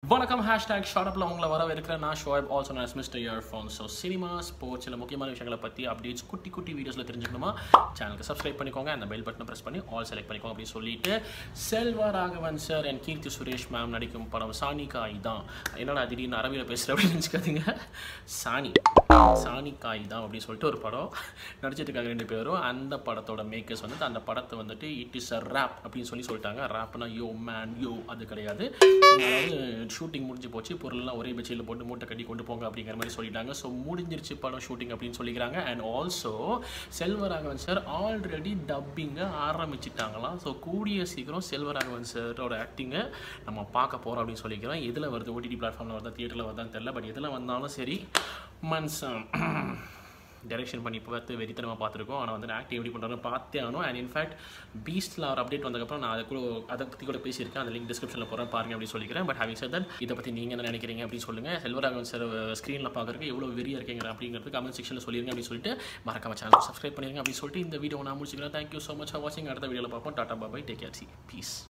வணக்கம் ஹேஷ்டாக் ஷார்டப்பில் உங்களை வர இருக்கிற நான் ஷோயப் ஆல்சோ நான் mister earphone so cinema sports சில முக்கியமான விஷயங்களை பற்றி அப்டேட்ஸ் குட்டி குட்டி வீடியோஸில் தெரிஞ்சுக்கணுமா சேனலுக்கு சப்ஸ்கிரைப் பண்ணிக்கோங்க அந்த பெல் பட்டனை ப்ரெஸ் பண்ணி ஆல் செலக்ட் பண்ணிக்கோங்க அப்படின்னு சொல்லிட்டு Selva Raghavan sir and Keerthy Suresh ma'am நடிக்கும் படம் சாணிக்காய் தான் என்னடா திடீர்னு அரபியில் பேசுகிறேன் அப்படின்னு நினச்சிக்காதீங்க சாணி சாணிக்காய் தான் அப்படின்னு சொல்லிட்டு ஒரு படம் நடிச்சிட்டு இருக்காங்க ரெண்டு பேரும் அந்த படத்தோட மேக்கர்ஸ் வந்துட்டு அந்த படத்தை வந்துட்டு இட் இஸ் அ ரேப் அப்படின்னு சொல்லி சொல்லிட்டாங்க ரேப்னா யோ மேன் யோ அது கிடையாது அதாவது ஷூட்டிங் முடிஞ்சு போச்சு பொருள்லாம் ஒரே பெச்சியில் போட்டு மூட்டை கட்டி கொண்டு போங்க அப்படிங்கிற மாதிரி சொல்லிட்டாங்க ஸோ முடிஞ்சிருச்சு படம் ஷூட்டிங் அப்படின்னு சொல்லிக்கிறாங்க and also Selvaraghavan sir already டப்பிங்கை ஆரம்பிச்சிட்டாங்களாம் ஸோ கூடிய சீக்கிரம் செல்வராகவன் சாரோட ஆக்டிங்கை நம்ம பார்க்க போகிறோம் அப்படின்னு சொல்லிக்கிறோம் எதில் வருது ஓடிடி பிளாட்ஃபார்மில் வருதா தியேட்டரில் வருதான்னு தெரியல பட் எதில் வந்தாலும் சரி மன்ஸ் டைரக்ஷன் பண்ணி பார்த்து வெறித்தனமாக பார்த்துருக்கோம் ஆனால் வந்து ஆக்டிவ் எப்படி பண்ணுறாங்க பார்த்தே ஆகணும் அண்ட் இன்ஃபேக்ட் பீஸ்டில் ஒரு அப்டேட் வந்ததுக்கப்புறம் நான் அதை கூட அதை பற்றி கூட பேசியிருக்கேன் அந்த லிங்க் டிஸ்கிரிப்ஷனில் போகிறேன் பாருங்க அப்படின்னு சொல்லிக்கிறேன் பட் ஹேவிங் சார் தட் இதை பற்றி நீங்கள் என்ன நினைக்கிறீங்க அப்படின்னு சொல்லுங்கள் செல்வராகவன் சார் ஸ்க்ரீனில் பார்க்குறதுக்கு எவ்வளோ வெறியாக இருக்கீங்க அப்படிங்கிறது கமெண்ட் செக்ஷனில் சொல்லிருங்க அப்படின்னு சொல்லிட்டு மறக்காம சேனல் சப்ஸ்கிரைப் பண்ணிருங்க அப்படின்னு சொல்லிட்டு இந்த வீடியோ நான் முடிச்சுக்கிறேன் தேங்க்யூ ஸோ மச் ஃபார் வாட்சிங் அடுத்த வீடியோவில் பார்ப்போம் tata bye bye take care see piece